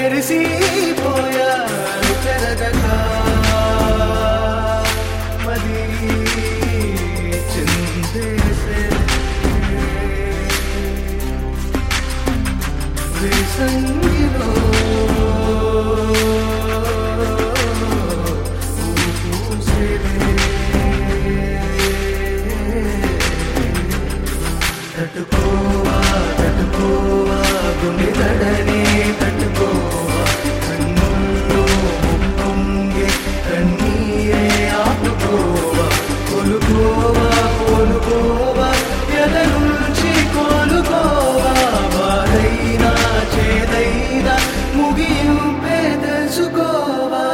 మెరిసిపోయా పెరగక మది చిందేసే వేసంగిలో తట్టుకోవా తట్టుకోవా గుండె దడనే తట్టుకోవా కన్నుల్లో ముప్పొంగే కన్నీరే ఆపుకోవా కొలుకోవా కోలుకోవా ఎద నుంచి కోలుకోవా బాధైనా చేదైనా ముగింపే తెలుసుకోవా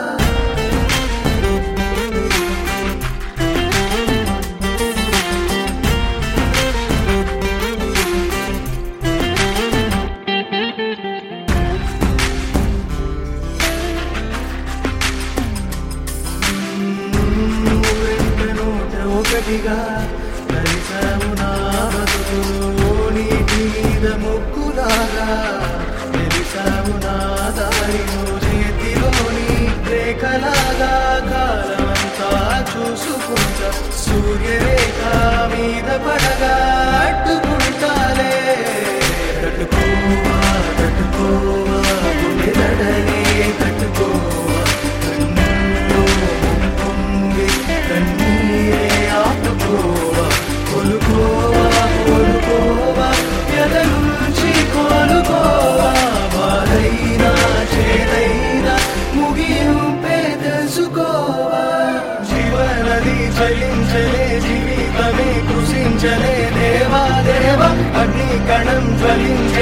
నూట ఒకటిగా కలిసాము నా బతుకులో నీటి మీద ముక్కులాగా తెలిసాము నా దారిలో చేతిలోని రేఖలాగా కాలమంతా చూసుకుంటా సూర్యరేఖ మీద పడగా అడ్డుకుంటాలే తట్టుకోవా తట్టుకోవా గుండె దడనే తట్టుకోవా కన్నుల్లో పొంగి కన్నీరే ఆపుకోవా కొలుకోవా కోలుకోవా ఎద నుంచి కోలుకోవా బాధైనా చేదైనా ముగింపే తెలుసుకోవా జీవనది చలించలే జీవితమే కృషించలే దేవా దేవ అగ్ని కణం జ్వలించ